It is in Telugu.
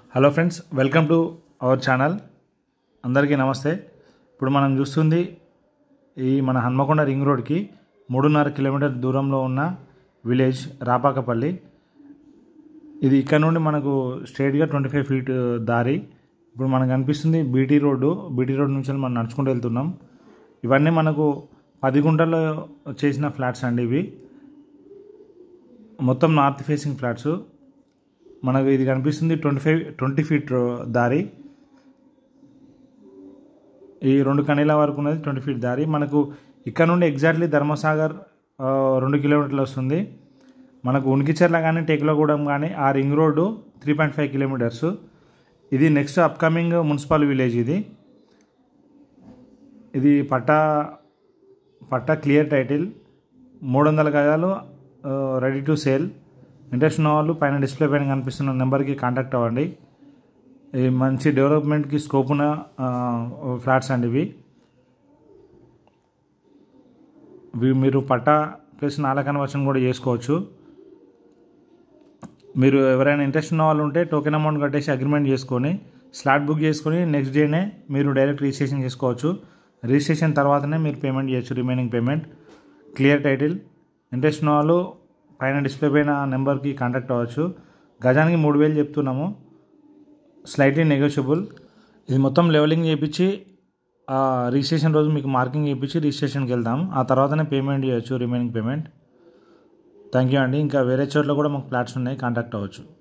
hello friends welcome to our channel అందరికీ నమస్తే ఇప్పుడు మనం చూస్తుంది ఈ మన హన్మకొండ రింగ్ రోడ్కి మూడున్నర కిలోమీటర్ దూరంలో ఉన్న విలేజ్ రాపాకపల్లి ఇది ఇక్కడ నుండి మనకు స్ట్రైట్గా ట్వంటీ ఫైవ్ ఫీట్ దారి ఇప్పుడు మనకు కనిపిస్తుంది బీటీ రోడ్డు బీటీ రోడ్ నుంచి మనం నడుచుకుంటూ వెళ్తున్నాం ఇవన్నీ మనకు పది గుంటల్లో చేసిన ఫ్లాట్స్ అండి ఇవి మొత్తం నార్త్ ఫేసింగ్ ఫ్లాట్స్ మనకు ఇది కనిపిస్తుంది ట్వంటీ ఫైవ్ ట్వంటీ ఫీట్ దారి ఈ రెండు కనీల వరకు ఉన్నది ట్వంటీ ఫీట్ దారి మనకు ఇక్కడ నుండి ఎగ్జాక్ట్లీ ధర్మసాగర్ ఆ, రెండు కిలోమీటర్లు వస్తుంది మనకు ఉనికిచెర్ల కానీ టేకులగూడెం కానీ ఆ ring road three point five kilometres ఇది నెక్స్ట్ అప్కమింగ్ మున్సిపల్ విలేజ్ ఇది ఇది పట్టా పట్టా క్లియర్ టైటిల్ మూడు వందల గజాలు రెడీ టు సేల్ ఇంట్రెస్ట్ ఉన్న వాళ్ళు పైన డిస్ప్లే పైన కనిపిస్తున్న నెంబర్కి కాంటాక్ట్ అవ్వండి ఇది మంచి డెవలప్మెంట్కి స్కోప్ ఉన్న ఆ, ఫ్లాట్స్ అండి ఇవి ఇవి మీరు పట్టా ప్లస్ నాలా కన్వర్షన్ కూడా చేసుకోవచ్చు మీరు ఎవరైనా ఇంట్రెస్ట్ ఉన్న వాళ్ళు ఉంటే టోకెన్ అమౌంట్ కట్టేసి అగ్రిమెంట్ చేసుకొని స్లాట్ బుక్ చేసుకొని నెక్స్ట్ డేనే మీరు డైరెక్ట్ రిజిస్ట్రేషన్ చేసుకోవచ్చు రిజిస్ట్రేషన్ తర్వాతనే మీరు పేమెంట్ చేయొచ్చు remaining payment clear title interest ఉన్న వాళ్ళు పైన డిస్ప్లే పైన నెంబర్కి కాంటాక్ట్ అవ్వచ్చు గజానికి మూడు వేలు చెప్తున్నాము స్లైట్లీ నెగోషియబుల్ ఇది మొత్తం లెవెలింగ్ చేయించి రిజిస్ట్రేషన్ రోజు మీకు మార్కింగ్ చేయించి రిజిస్ట్రేషన్కి వెళ్దాం ఆ తర్వాతనే పేమెంట్ చేయొచ్చు రిమైనింగ్ పేమెంట్ థ్యాంక్ యూ అండి ఇంకా వేరే చోట్ల కూడా మాకు ఫ్లాట్స్ ఉన్నాయి కాంటాక్ట్ అవ్వచ్చు